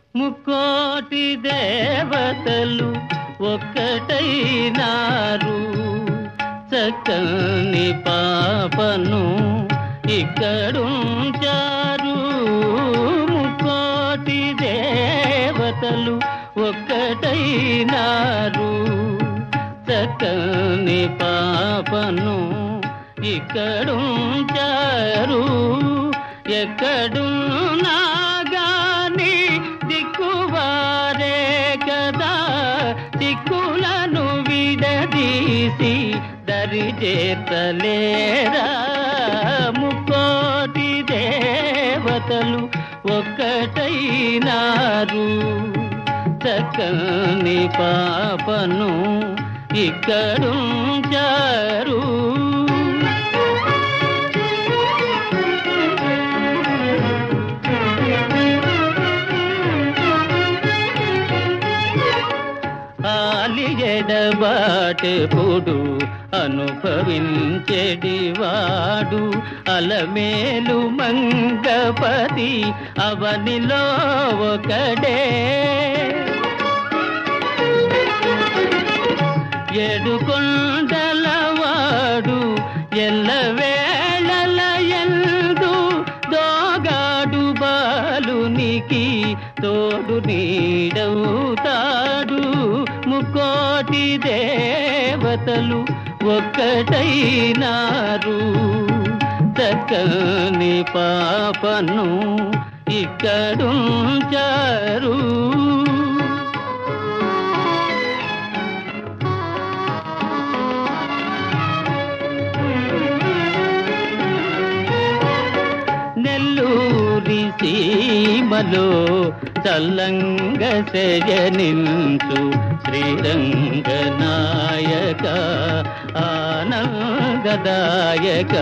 ముక్కోటి దేవతలు ఒక్కటైనారు చక్కని పాపను ఇక్కడుంచారు ముక్కోటి దేవతలు ఒక్కటైనారు చక్కని పాపను ఇక్కడుంచారు ఎక్కడున్నా గాని దిక్కువారే కదా దిక్కులను విడదీసి దరి చేతలేరా ముక్కోటి దేవతలు ఒక్కటైనారు చక్కని పాపను ఇక్కడుంచారు ఆలియడబాటెప్పుడు అనుభవించెడివాడు అలమేలు మంగపతి అవనిలో ఒకడే ఏడు కొండలవాడు ఎల్లవేళల ఎందు దోగాడు బాలునికి తోడు నీడవుతాడు ముక్కోటి దేవతలు ఒక్కటైనారు చక్కని పాపను ఇక్కడుంచారు నెల్లూరి సీమలో చల్లంగ శయనించు శ్రీరంగనాయక ఆనందదాయక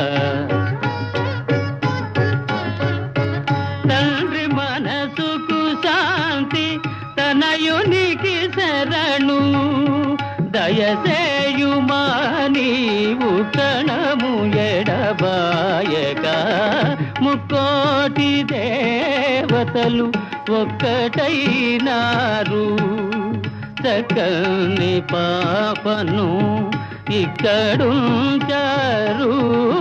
తండ్రి మనసుకు శాంతి తనయునికి శరణు దయసేయుమా నీవు కణము ఎడబాయక ముక్కోటి దేవతలు ఒక్కటైనారు చక్కని పాపను ఇక్కడుంచారు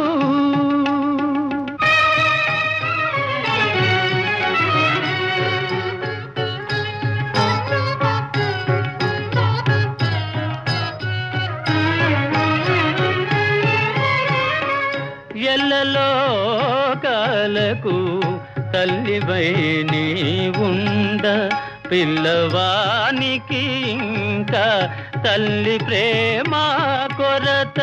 ఎల్లలోకాలకు తల్లివై నీ ఉండ పిల్లవానికి ఇంకా తల్లి ప్రేమ కొరత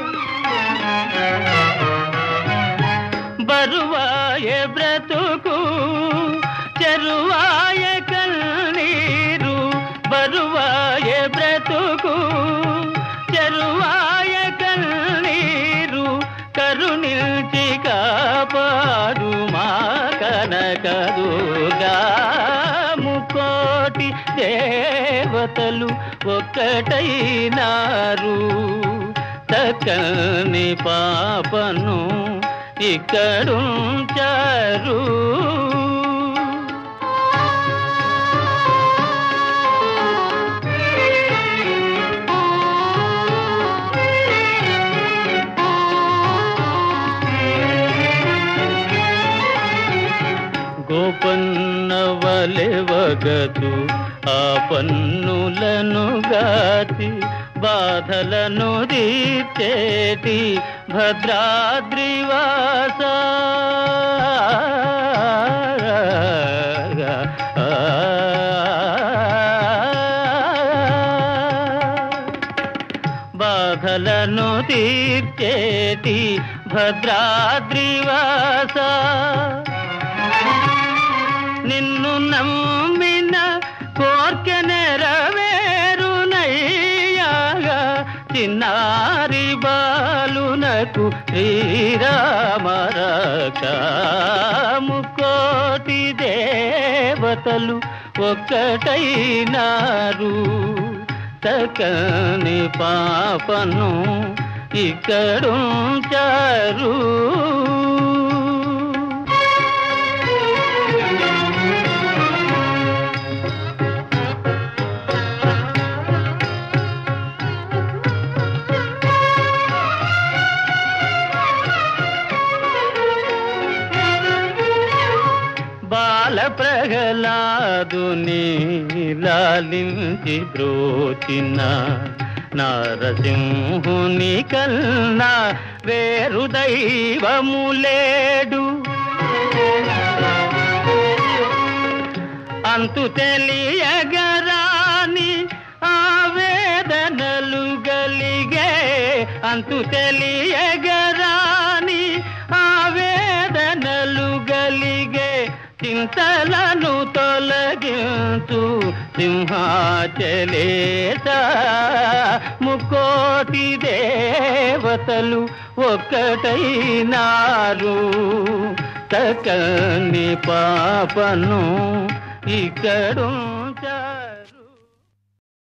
బరువాయ బ్రతుకు చెరువాయ కన్నీరు బరువాయ బ్రతుకు చెరువాయ కన్నీరు కరుణించి కాపాడు మా కనకదుగా ముకోటి దేవతలు ఒక్కటైనారు చక్కని పాపను ఇక్కడుంచారు గోపన్న వలెవగదు ఆ పన్నులను గాచి బాధలను తీర్చేటి భద్రాద్రివాస బాధలను తీర్చేటి భద్రాద్రివాస నిన్ను నమ్మిన కోర్కె నెరవేరునయ్యాగా చిన్నారి బాలునకు శ్రీరామరక్ష ముకోటి దేవతలు ఒక్కటైనారు చక్కని పాపను ఇక్కడుంచారు ప్రహ్లాదుని లాలించి బ్రోచిన నారసింహుని కన్నా వేరు దైవము లేడు అంతు తెలియగరాని ఆవేదనలు గలిగే అంతు తెలియగరాని ఆవేదనలు గలిగే చింతలను తొలగించు సింహాచలేత ముకోటి దేవతలు ఒక్కటైనారు తకని పాపను ఇక్కడుంచారు